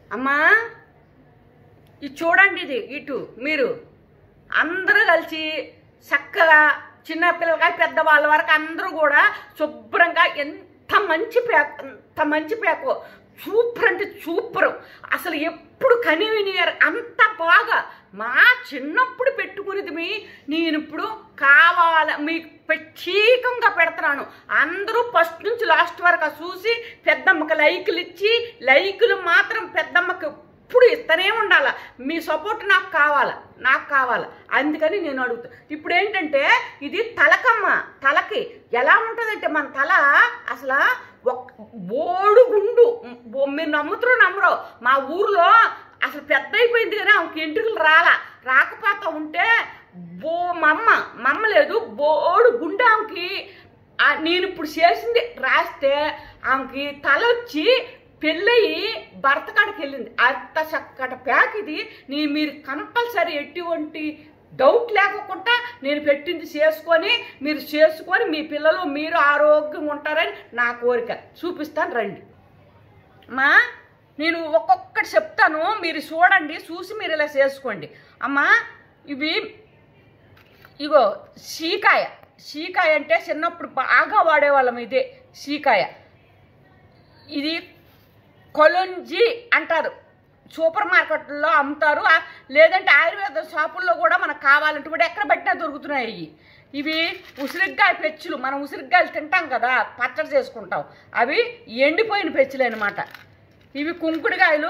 అమ్మా ఇది చూడండి ఇది ఇటు మీరు అందరూ కలిసి చక్కగా చిన్న పిల్లలకి పెద్దవాళ్ళ వరకు అందరూ కూడా శుభ్రంగా ఎంత మంచి పేక ఎంత మంచి పేకో సూపర్ అంటే సూపర్ అసలు ఎప్పుడు కనివినియర్ అంత బాగా మా చిన్నప్పుడు పెట్టుకునేది మీ నేను ఇప్పుడు కావాల మీకు ప్రత్యేకంగా పెడుతున్నాను అందరూ ఫస్ట్ నుంచి లాస్ట్ వరకు చూసి పెద్దమ్మకి లైకులు ఇచ్చి లైకులు మాత్రం పెద్దమ్మకి ఎప్పుడు ఇస్తూనే ఉండాల మీ సపోర్ట్ నాకు కావాలా నాకు కావాలా అందుకని నేను అడుగుతా ఇప్పుడు ఏంటంటే ఇది తలకమ్మ తలకి ఎలా ఉంటుందంటే మన తల అసలు ఒక బోడు గుండు బో- మీరు నమ్ముతారో నమ్మరో మా ఊర్లో అసలు పెద్ద అయిపోయింది కానీ ఆమెకి ఎంట్రుకలు రాలా రాకపోతా ఉంటే బో మమ్మ మమ్మ లేదు బోడు గుండె ఆమెకి ఆ నేను ఇప్పుడు చేసింది రాస్తే ఆమెకి తల వచ్చి పెళ్ళయి భర్త కాడికి వెళ్ళింది అంత చక్కటి ప్యాక్ ఇది నీ మీరు కంపల్సరీ ఎటువంటి డౌట్ లేకుండా నేను పెట్టింది చేసుకొని మీరు చేసుకొని మీ పిల్లలు మీరు ఆరోగ్యంగా ఉంటారని నా కోరిక చూపిస్తాను రండి మా నేను ఒక్కొక్కటి చెప్తాను మీరు చూడండి చూసి మీరు ఇలా చేసుకోండి అమ్మా ఇవి ఇగో సీకాయ సీకాయ అంటే చిన్నప్పుడు బాగా వాడేవాళ్ళం ఇదే సీకాయ ఇది కొలంజి అంటారు సూపర్ మార్కెట్లో అమ్ముతారు ఆ- లేదంటే ఆయుర్వేద షాపుల్లో కూడా మనకు కావాలంటే కూడా ఎక్కడ పెట్టినా దొరుకుతున్నాయి ఇవి ఇవి ఉసిరికాయ పెచ్చులు మనం ఉసిరికాయలు తింటాం కదా పచ్చడి చేసుకుంటాం అవి ఎండిపోయిన పెచ్చులు అనమాట ఇవి కుంకుడుకాయలు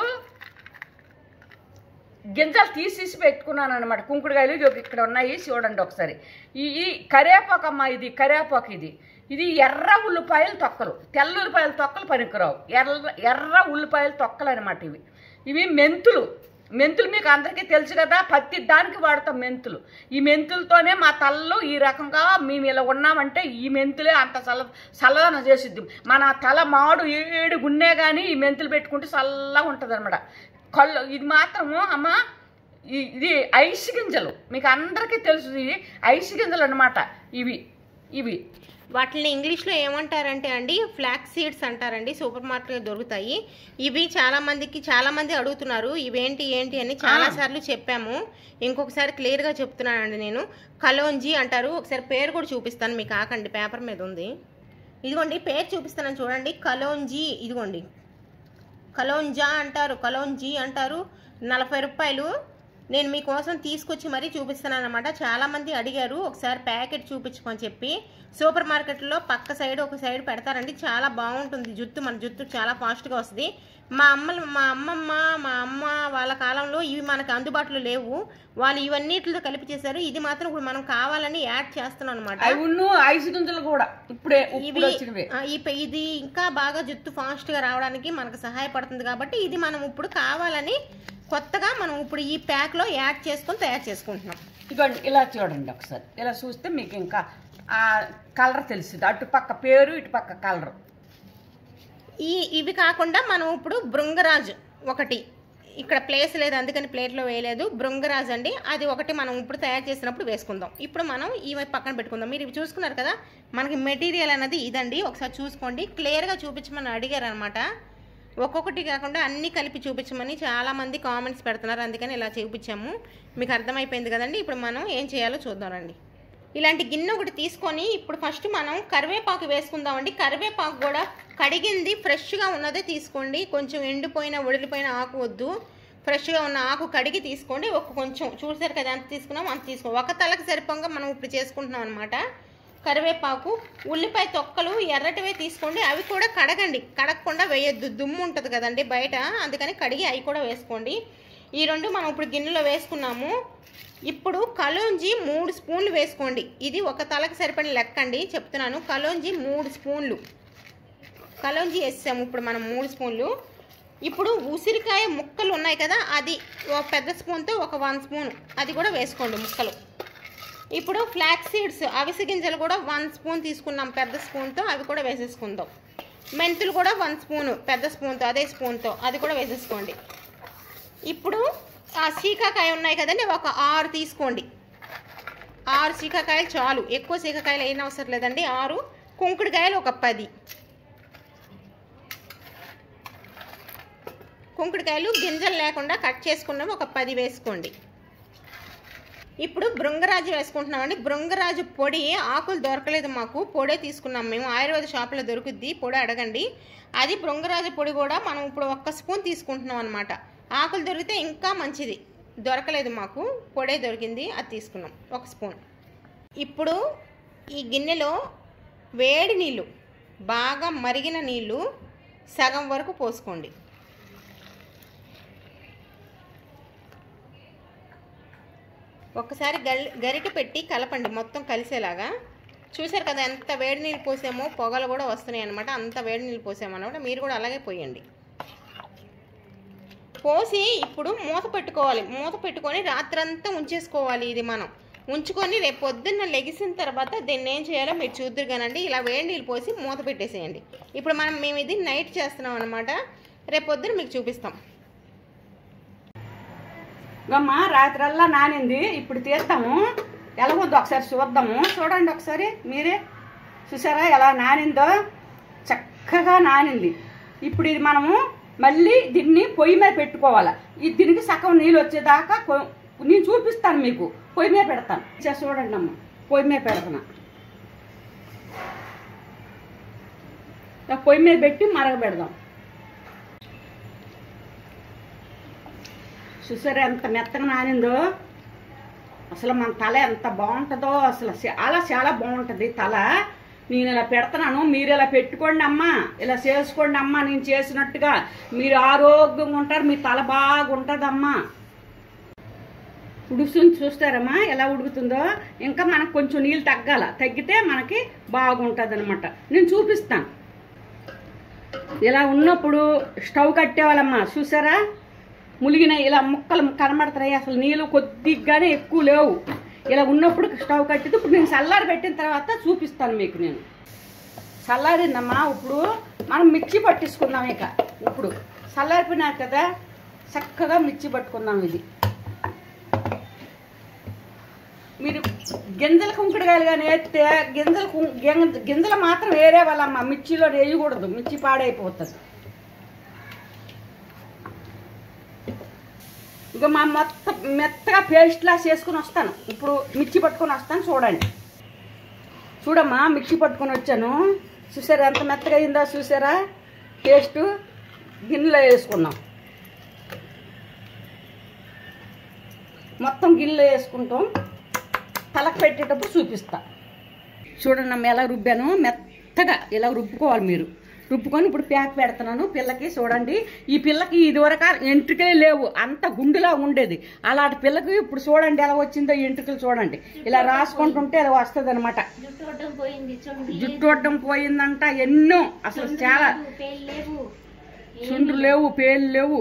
గింజలు తీసి తీసి పెట్టుకున్నాను అనమాట కుంకుడుకాయలు ఇగో ఇక్కడ ఉన్నాయి చూడండి ఒకసారి ఈ ఈ కరివేపాకు అమ్మ ఇది కరివేపాకు ఇది ఇది ఎర్ర ఉల్లిపాయలు తొక్కలు తెల్ల ఉల్లిపాయల తొక్కలు పనికిరావు ఎర్ర ఎర్ర ఉల్లిపాయల తొక్కలు అనమాట ఇవి ఇవి మెంతులు మెంతులు మీకు అందరికీ తెలుసు కదా ప్రతి దానికి వాడతాం మెంతులు ఈ మెంతులతోనే మా తలలో ఈ రకంగా మేము ఇలా ఉన్నామంటే ఈ మెంతులే అంత చల్ల చల్లదనం చేసిద్ది మన తల మాడు ఏడు గున్నే కానీ ఈ మెంతులు పెట్టుకుంటే చల్లగా ఉంటుంది అనమాట కళ్ళు ఇది మాత్రము అమ్మ ఈ- ఇది ఐస్ గింజలు మీకు అందరికీ తెలుసు ఇది ఐస్ గింజలు అనమాట ఇవి ఇవి వాటిని ఇంగ్లీష్లో ఏమంటారంటే అండి ఫ్లాక్ సీడ్స్ అంటారండి సూపర్ మార్కెట్లో దొరుకుతాయి ఇవి చాలా మందికి చాలా మంది అడుగుతున్నారు ఇవేంటి ఏంటి అని చాలా సార్లు చెప్పాము ఇంకొకసారి క్లియర్గా చెప్తున్నానండి నేను కలోంజీ అంటారు ఒకసారి పేరు కూడా చూపిస్తాను మీకు ఆకండి పేపర్ మీద ఉంది ఇదిగోండి పేరు చూపిస్తాను చూడండి కలోంజీ ఇదిగోండి కలోంజా అంటారు కలోంజీ అంటారు నలభై రూపాయలు నేను మీకోసం తీసుకొచ్చి మరీ చూపిస్తున్నాను అనమాట చాలామంది అడిగారు ఒకసారి ప్యాకెట్ చూపించమని చెప్పి సూపర్ మార్కెట్లో పక్క సైడ్ ఒక సైడ్ పెడతారండి చాలా బాగుంటుంది జుట్టు మన జుట్టు చాలా ఫాస్ట్గా వస్తుంది మా అమ్మలు మా అమ్మమ్మ మా అమ్మ వాళ్ళ కాలంలో ఇవి మనకు అందుబాటులో లేవు వాళ్ళు ఇవన్నిటితో కలిపి చేశారు ఇది మాత్రం ఇప్పుడు మనం కావాలని యాడ్ చేస్తున్నాం అనమాట అవి ఉన్ను ఐస్ గింజలు కూడా ఇప్పుడే ఇవి ఇప్పుడు వచ్చినవి ఆ, ఈ ప- ఇది ఇంకా బాగా జుట్టు ఫాస్ట్ గా రావడానికి మనకు సహాయపడుతుంది కాబట్టి ఇది మనం ఇప్పుడు కావాలని కొత్తగా మనం ఇప్పుడు ఈ ప్యాక్ లో యాడ్ చేసుకొని తయారు చేసుకుంటున్నాం ఇదిగోండి ఇలా చూడండి ఒకసారి ఇలా చూస్తే మీకు ఇంకా ఆ కలర్ తెలిసింది అటు పక్క పేరు ఇటు పక్క కలర్ ఈ ఇవి కాకుండా మనం ఇప్పుడు బృంగరాజు ఒకటి ఇక్కడ ప్లేస్ లేదు అందుకని ప్లేట్లో వేయలేదు బృంగరాజ్ అండి అది ఒకటి మనం ఇప్పుడు తయారు చేసినప్పుడు వేసుకుందాం ఇప్పుడు మనం ఇవి పక్కన పెట్టుకుందాం మీరు ఇవి చూసుకున్నారు కదా మనకి మెటీరియల్ అనేది ఇదండి ఒకసారి చూసుకోండి క్లియర్గా చూపించమని అడిగారు అనమాట ఒక్కొక్కటి కాకుండా అన్నీ కలిపి చూపించమని చాలామంది కామెంట్స్ పెడుతున్నారు అందుకని ఇలా చూపించాము మీకు అర్థమైపోయింది కదండి ఇప్పుడు మనం ఏం చేయాలో చూద్దాం రండి ఇలాంటి గిన్నె ఒకటి తీసుకొని ఇప్పుడు ఫస్ట్ మనం కరివేపాకు వేసుకుందామండి కరివేపాకు కూడా కడిగింది ఫ్రెష్గా ఉన్నదే తీసుకోండి కొంచెం ఎండిపోయిన ఒడిలిపోయిన ఆకు వద్దు ఫ్రెష్గా ఉన్న ఆకు కడిగి తీసుకోండి ఒక కొంచెం చూసారు కదా ఎంత తీసుకున్నాం అంత తీసుకోండి ఒక తలకి సరిపోగా మనం ఇప్పుడు చేసుకుంటున్నాం అనమాట కరివేపాకు ఉల్లిపాయ తొక్కలు ఎర్రటివే తీసుకోండి అవి కూడా కడగండి కడగకుండా వేయొద్దు దుమ్ము ఉంటుంది కదండి బయట అందుకని కడిగి అవి కూడా వేసుకోండి ఈ రెండు మనం ఇప్పుడు గిన్నెలో వేసుకున్నాము ఇప్పుడు కలోంజి మూడు స్పూన్లు వేసుకోండి ఇది ఒక తలకి సరిపడిన లెక్క అండి చెప్తున్నాను కలోంజి మూడు స్పూన్లు కలోంజి వేసాము ఇప్పుడు మనం మూడు స్పూన్లు ఇప్పుడు ఉసిరికాయ ముక్కలు ఉన్నాయి కదా అది ఒక పెద్ద స్పూన్తో ఒక వన్ స్పూన్ అది కూడా వేసుకోండి ముక్కలు ఇప్పుడు ఫ్లాక్ సీడ్స్ అవిసె గింజలు కూడా వన్ స్పూన్ తీసుకున్నాం పెద్ద స్పూన్తో అవి కూడా వేసేసుకుందాం మెంతులు కూడా వన్ స్పూన్ పెద్ద స్పూన్తో అదే స్పూన్తో అది కూడా వేసేసుకోండి ఇప్పుడు ఆ సీకాకాయ ఉన్నాయి కదండి ఒక ఆరు తీసుకోండి ఆరు సీకాకాయలు చాలు ఎక్కువ సీకాకాయలు అయిన అవసరం లేదండి ఆరు కుంకుడుకాయలు ఒక పది కుంకుడుకాయలు గింజలు లేకుండా కట్ చేసుకున్నవి ఒక పది వేసుకోండి ఇప్పుడు బృంగరాజు వేసుకుంటున్నామండి బృంగరాజు పొడి ఆకులు దొరకలేదు మాకు పొడే తీసుకున్నాం మేము ఆయుర్వేద షాప్లో దొరుకుద్ది పొడి అడగండి అది బృంగరాజు పొడి కూడా మనం ఇప్పుడు ఒక్క స్పూన్ తీసుకుంటున్నాం అనమాట ఆకులు దొరికితే ఇంకా మంచిది దొరకలేదు మాకు పొడే దొరికింది అది తీసుకున్నాం ఒక స్పూన్ ఇప్పుడు ఈ గిన్నెలో వేడి నీళ్ళు బాగా మరిగిన నీళ్ళు సగం వరకు పోసుకోండి ఒక్కసారి గల్ గరిట పెట్టి కలపండి మొత్తం కలిసేలాగా చూశారు కదా ఎంత వేడి నీళ్ళు పోసామో పొగలు కూడా వస్తున్నాయి అనమాట అంత వేడి నీళ్ళు పోసామన్నమాట మీరు కూడా అలాగే పోయండి పోసి ఇప్పుడు మూత పెట్టుకోవాలి మూత పెట్టుకొని రాత్రంతా ఉంచేసుకోవాలి ఇది మనం ఉంచుకొని రేపు పొద్దున్న లెగిసిన తర్వాత దీన్ని ఏం చేయాలో మీరు చూద్దరు కానండి ఇలా వేడి నీళ్ళు పోసి మూత పెట్టేసేయండి ఇప్పుడు మనం మేము ఇది నైట్ చేస్తున్నాం అనమాట రేపు పొద్దున మీకు చూపిస్తాం గమ్మ రాత్రల్లా నానింది ఇప్పుడు తీస్తాము ఎలాగొద్దు ఒకసారి చూద్దాము చూడండి ఒకసారి మీరే చూసారా ఎలా నానిందో చక్కగా నానింది ఇప్పుడు ఇది మనము మళ్ళీ దీన్ని పొయ్యి మీద పెట్టుకోవాలి ఈ దీనికి సగం నీళ్ళు వచ్చేదాకా కొ- నేను చూపిస్తాను మీకు పొయ్యి మీద పెడతాను చే చూడండి అమ్మ పొయ్యి మీద పెడతాను ఇలా పొయ్యి మీద పెట్టి మరగబెడదాం చూసారా ఎంత మెత్తగా నానిందో అసలు మన తల ఎంత బాగుంటుందో అసలు చాలా చాలా బాగుంటుంది తల నేను ఇలా పెడతాను మీరు ఇలా పెట్టుకోండి అమ్మా ఇలా చేసుకోండి అమ్మా నేను చేసినట్టుగా మీరు ఆరోగ్యంగా ఉంటారు మీ తల బాగుంటుంది అమ్మా ఉడుకుతుంది చూస్తారమ్మా ఎలా ఉడుకుతుందో ఇంకా మనకు కొంచెం నీళ్ళు తగ్గాల తగ్గితే మనకి బాగుంటుంది అనమాట నేను చూపిస్తాను ఇలా ఉన్నప్పుడు స్టవ్ కట్టేవాళ్ళమ్మా చూసారా ములిగిన ఇలా ముక్కలు కనబడుతున్నాయి అసలు నీళ్ళు కొద్దిగానే ఎక్కువ లేవు ఇలా ఉన్నప్పుడు స్టవ్ కట్టితే ఇప్పుడు నేను చల్లారి పెట్టిన తర్వాత చూపిస్తాను మీకు నేను చల్లారిందమ్మా ఇప్పుడు మనం మిక్సీ పట్టించుకుందాం ఇక ఇప్పుడు చల్లారిపోయినారు కదా చక్కగా మిక్సీ పట్టుకుందాం ఇది మీరు గింజల కుంకుడుకాయలు కానీ వేస్తే గింజలు కు- గింజ- గింజలు మాత్రం వేరే వాళ్ళమ్మ మిర్చిలో వేయకూడదు మిర్చి పాడైపోతుంది ఇక మా మొత్తం మెత్తగా పేస్ట్లా చేసుకుని వస్తాను ఇప్పుడు మిర్చి పట్టుకొని వస్తాను చూడండి చూడమ్మా మిక్సీ పట్టుకొని వచ్చాను చూసారా ఎంత మెత్తగా అయిందో చూసారా పేస్ట్ గిన్నెలో వేసుకున్నాం మొత్తం గిన్నెలో వేసుకుంటాం తలకు పెట్టేటప్పుడు చూపిస్తా చూడండి అమ్మ ఎలా రుబ్బాను మెత్తగా ఇలా రుబ్బుకోవాలి మీరు రుబ్బుకొని ఇప్పుడు ప్యాక్ పెడుతున్నాను పిల్లకి చూడండి ఈ పిల్లకి ఇదివరకు ఎంట్రుకలే లేవు అంత గుండులా ఉండేది అలాంటి పిల్లకి ఇప్పుడు చూడండి ఎలా వచ్చిందో ఎంట్రుకలు చూడండి ఇలా రాసుకుంటుంటే అది వస్తుంది అనమాట జుట్టు వడ్డం పోయింది చూడండి జుట్టు వడ్డం పోయిందంట ఎన్నో అసలు చాలా పేలు లేవు చుండ్రు లేవు పేర్లు లేవు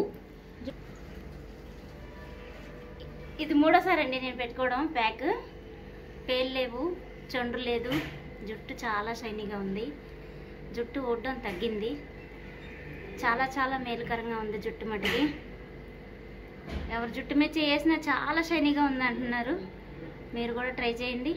ఇది మూడోసారి అండి నేను పెట్టుకోవడం ప్యాక్ పేలు లేవు చొండ్రు లేదు జుట్టు చాలా షైనీగా ఉంది జుట్టు ఒడ్డం తగ్గింది చాలా చాలా మేలుకరంగా ఉంది జుట్టు మటుకి ఎవరు జుట్టు మీద చేసినా చాలా షైనీగా ఉంది అంటున్నారు మీరు కూడా ట్రై చేయండి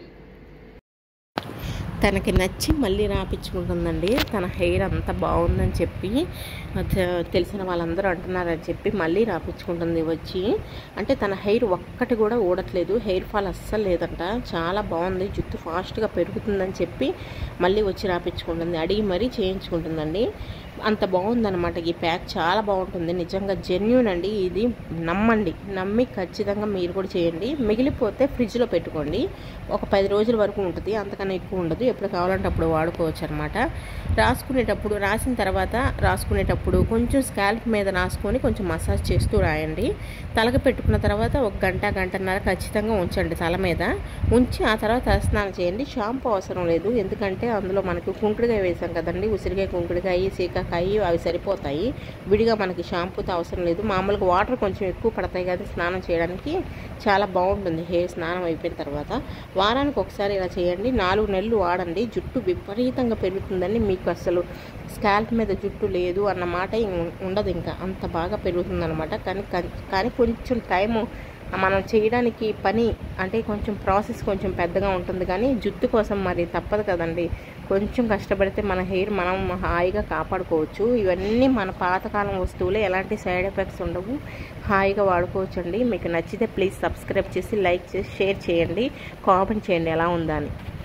తనకి నచ్చి మళ్ళీ రాపించుకుంటుందండి తన హెయిర్ అంత బాగుందని చెప్పి తె- తెలిసిన వాళ్ళందరూ అంటున్నారని చెప్పి మళ్ళీ రాపించుకుంటుంది వచ్చి అంటే తన హెయిర్ ఒక్కటి కూడా ఊడట్లేదు హెయిర్ ఫాల్ అస్సలు లేదంట చాలా బాగుంది జుట్టు ఫాస్ట్గా పెరుగుతుందని చెప్పి మళ్ళీ వచ్చి రాపించుకుంటుంది అడిగి మరీ చేయించుకుంటుందండి అంత బాగుందన్నమాట ఈ ప్యాక్ చాలా బాగుంటుంది నిజంగా జెన్యున్ అండి ఇది నమ్మండి నమ్మి ఖచ్చితంగా మీరు కూడా చేయండి మిగిలిపోతే ఫ్రిడ్జ్లో పెట్టుకోండి ఒక పది రోజుల వరకు ఉంటుంది అంతకన్నా ఎక్కువ ఉండదు ఎప్పుడు కావాలంటే అప్పుడు వాడుకోవచ్చు అనమాట రాసుకునేటప్పుడు రాసిన తర్వాత రాసుకునేటప్పుడు కొంచెం స్కాల్ప్ మీద రాసుకొని కొంచెం మసాజ్ చేస్తూ రాయండి తలకి పెట్టుకున్న తర్వాత ఒక గంట గంటన్నర ఖచ్చితంగా ఉంచండి తల మీద ఉంచి ఆ తర్వాత తలస్నానం చేయండి షాంపూ అవసరం లేదు ఎందుకంటే అందులో మనకి కుంకుడుకాయ వేసాం కదండి ఉసిరికాయ కుంకుడుకాయ సీకాకాయ అవి సరిపోతాయి విడిగా మనకి షాంపూతో అవసరం లేదు మామూలుగా వాటర్ కొంచెం ఎక్కువ పడతాయి కదా స్నానం చేయడానికి చాలా బాగుంటుంది హెయిర్ స్నానం అయిపోయిన తర్వాత వారానికి ఒకసారి ఇలా చేయండి నాలుగు నెలలు వాడండి జుట్టు విపరీతంగా పెరుగుతుందని మీకు అసలు స్కాల్ప్ మీద జుట్టు లేదు అన్న మాట ఇం- ఉండదు ఇంకా అంత బాగా పెరుగుతుందన్నమాట కానీ కానీ కొంచెం టైము మనం చేయడానికి పని అంటే కొంచెం ప్రాసెస్ కొంచెం పెద్దగా ఉంటుంది కానీ జుట్టు కోసం మరి తప్పదు కదండి కొంచెం కష్టపడితే మన హెయిర్ మనం హాయిగా కాపాడుకోవచ్చు ఇవన్నీ మన పాతకాలం వస్తువులే ఎలాంటి సైడ్ ఎఫెక్ట్స్ ఉండవు హాయిగా వాడుకోవచ్చు అండి మీకు నచ్చితే ప్లీజ్ సబ్స్క్రైబ్ చేసి లైక్ చేసి షేర్ చేయండి కామెంట్ చేయండి ఎలా ఉందని